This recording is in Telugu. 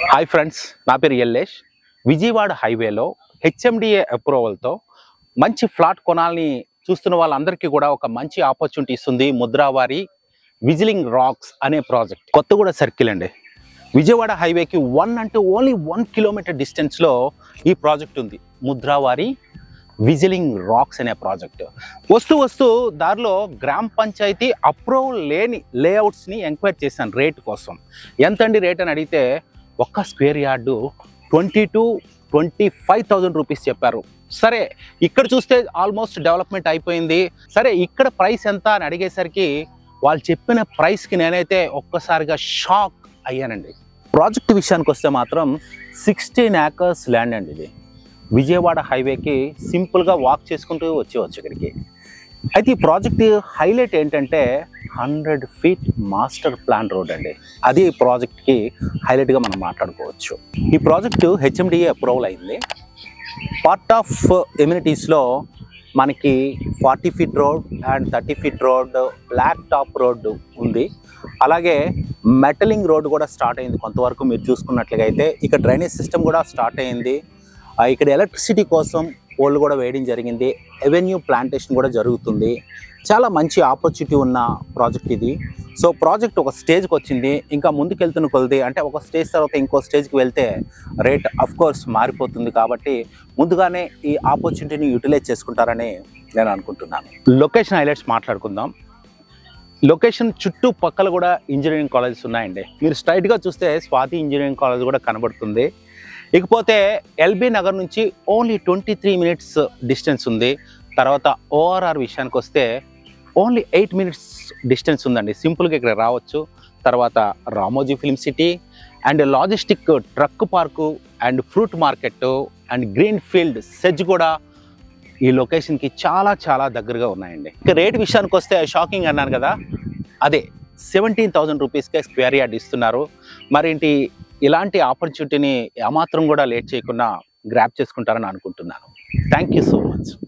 హాయ్ ఫ్రెండ్స్ నా పేరు ఎల్లేష్ విజయవాడ హైవేలో హెచ్ఎండిఏ అప్రూవల్తో మంచి ఫ్లాట్ కొనాలని చూస్తున్న వాళ్ళందరికీ కూడా ఒక మంచి ఆపర్చునిటీ ఇస్తుంది ముద్రావారి విజిలింగ్ రాక్స్ అనే ప్రాజెక్ట్ కొత్తగూడ సర్కిల్ అండి విజయవాడ హైవేకి వన్ అంటే ఓన్లీ వన్ కిలోమీటర్ డిస్టెన్స్లో ఈ ప్రాజెక్ట్ ఉంది ముద్రావారి విజిలింగ్ రాక్స్ అనే ప్రాజెక్ట్ వస్తూ వస్తూ దారిలో గ్రామ పంచాయతీ అప్రూవల్ లేని లేఅవుట్స్ని ఎంక్వైరీ చేశాను రేట్ కోసం ఎంతండి రేట్ అని అడిగితే ఒక్క square yard twenty two twenty five thousand rupees చెప్పారు సరే ఇక్కడ చూస్తే ఆల్మోస్ట్ డెవలప్మెంట్ అయిపోయింది సరే ఇక్కడ ప్రైస్ ఎంత అని అడిగేసరికి వాళ్ళు చెప్పిన ప్రైస్కి నేనైతే ఒక్కసారిగా షాక్ అయ్యానండి ప్రాజెక్ట్ విషయానికి వస్తే మాత్రం సిక్స్టీన్ ఏకర్స్ ల్యాండ్ అండి ఇది విజయవాడ హైవేకి సింపుల్గా వాక్ చేసుకుంటూ వచ్చేవచ్చు ఇక్కడికి అయితే ఈ ప్రాజెక్ట్ హైలైట్ ఏంటంటే hundred feet master plan road అండి అది ఈ ప్రాజెక్ట్కి హైలైట్గా మనం మాట్లాడుకోవచ్చు ఈ ప్రాజెక్టు హెచ్ఎండిఏ అప్రూవల్ అయింది పార్ట్ ఆఫ్ ఎమ్యూనిటీస్లో మనకి forty feet road and thirty feet road black top road ఉంది అలాగే మెటలింగ్ రోడ్ కూడా స్టార్ట్ అయింది కొంతవరకు మీరు చూసుకున్నట్లుగా అయితే ఇక్కడ డ్రైనేజ్ సిస్టమ్ కూడా స్టార్ట్ అయింది ఆ, ఇక్కడ ఎలక్ట్రిసిటీ కోసం పోల్ కూడా వేయడం జరిగింది ఎవెన్యూ ప్లాంటేషన్ కూడా జరుగుతుంది చాలా మంచి ఆపర్చునిటీ ఉన్న ప్రాజెక్ట్ ఇది సో ప్రాజెక్ట్ ఒక స్టేజ్కి వచ్చింది ఇంకా ముందుకెళ్తున్న కొలది అంటే ఒక స్టేజ్ తర్వాత ఇంకో స్టేజ్కి వెళ్తే రేట్ అఫ్ కోర్స్ మారిపోతుంది కాబట్టి ముందుగానే ఈ ఆపర్చునిటీని యూటిలైజ్ చేసుకుంటారని నేను అనుకుంటున్నాను లొకేషన్ హైలైట్స్ మాట్లాడుకుందాం లొకేషన్ చుట్టుపక్కల కూడా ఇంజనీరింగ్ కాలేజెస్ ఉన్నాయండి మీరు స్ట్రైట్గా చూస్తే స్వాతి ఇంజనీరింగ్ కాలేజ్ కూడా కనబడుతుంది ఇకపోతే ఎల్బీ నగర్ నుంచి only twenty three minutes distance ఉంది తర్వాత ఓఆర్ఆర్ విషయానికి వస్తే ఓన్లీ ఎయిట్ మినిట్స్ డిస్టెన్స్ ఉందండి సింపుల్గా ఇక్కడ రావచ్చు తర్వాత Ramoji film city and logistic truck park and fruit market and green field SEZ కూడా ఈ లొకేషన్కి చాలా చాలా దగ్గరగా ఉన్నాయండి ఇక రేట్ విషయానికి వస్తే షాకింగ్ అన్నాను కదా అదే సెవెంటీన్ థౌజండ్ రూపీస్కే స్క్వేర్ యార్డ్ ఇస్తున్నారు మరేంటి ఇలాంటి ఆపర్చునిటీని ఏమాత్రం కూడా లేట్ చేయకుండా గ్రాప్ చేసుకుంటారని అనుకుంటున్నాను థ్యాంక్ యూ సో మచ్